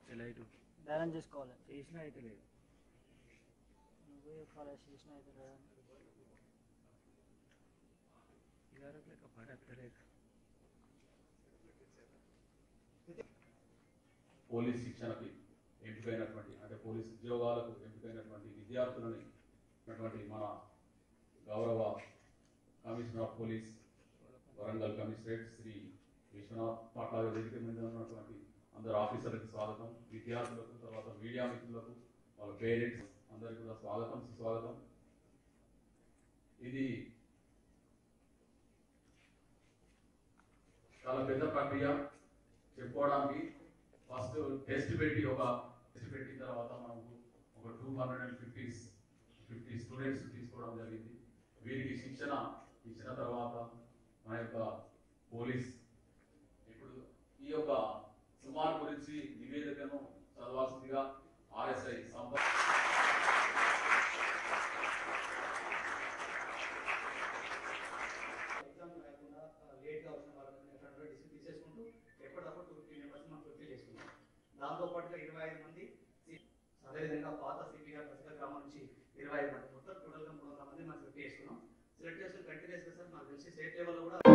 light balance చేసుకోవాలి చేసినా అయితే లేదు నువ్వే ఫాలో చేసిన అయితే లేదా ఇదివరకు లేక పడత్తలేదు పోలీస్ శిక్షణకి ఎంపికైనటువంటి అంటే పోలీస్ ఉద్యోగాలకు ఎంపికైనటువంటి విద్యార్థులని ఉన్నటువంటి మన గౌరవ commissioner of police Warangal commissionerate Shri Vishwanath పట్ల వేదిక మీద ఉన్నటువంటి అందరు ఆఫీసర్లకు స్వాగతం విద్యార్థులకు తర్వాత మీడియా మిత్రులకు వాళ్ళ పేరెంట్స్ అందరికీ కూడా స్వాగతం సుస్వాగతం ఇది చాలా పెద్ద ప్రక్రియ చెప్పుకోవడానికి ఫస్ట్ టెస్ట్ పెట్టి ఒక టెస్ట్ పెట్టిన తర్వాత మనకు ఒక two hundred and fifty fifty students తీసుకోవడం జరిగింది వీరికి శిక్షణ ఇచ్చిన తర్వాత మన యొక్క పోలీస్ ఇప్పుడు ఈ యొక్క సుమార్ గురించి నివేదికను చదవాల్సిందిగా ఆర్ఎస్ఐ సంప ఎగ్జామ్ లేకుండా లేట్గా వచ్చిన వాళ్ళని ఎక్కడ డిస్ట్రిక్ట్ తీసేసుకుంటూ ఎప్పటికప్పుడు టూ ఫిఫ్టీ మెంబర్స్ మనం ఫుల్ఫిల్ చేసుకున్నాం దాంతో పాటుగా ఇరవై ఐదు మంది సి- అదేవిధంగా పాత సిపిగా ప్రసిద్ధ గ్రామం నుంచి ఇరవై ఐదు మంది మొత్తం టోటల్గా మూడు వందల మంది మనం సెలెక్ట్ చేసుకున్నాం సెలెక్ట్ చేసుకుని కంటిన్యూస్గా సార్ నాకు తెలిసి స్టేట్ లెవెల్లో కూడా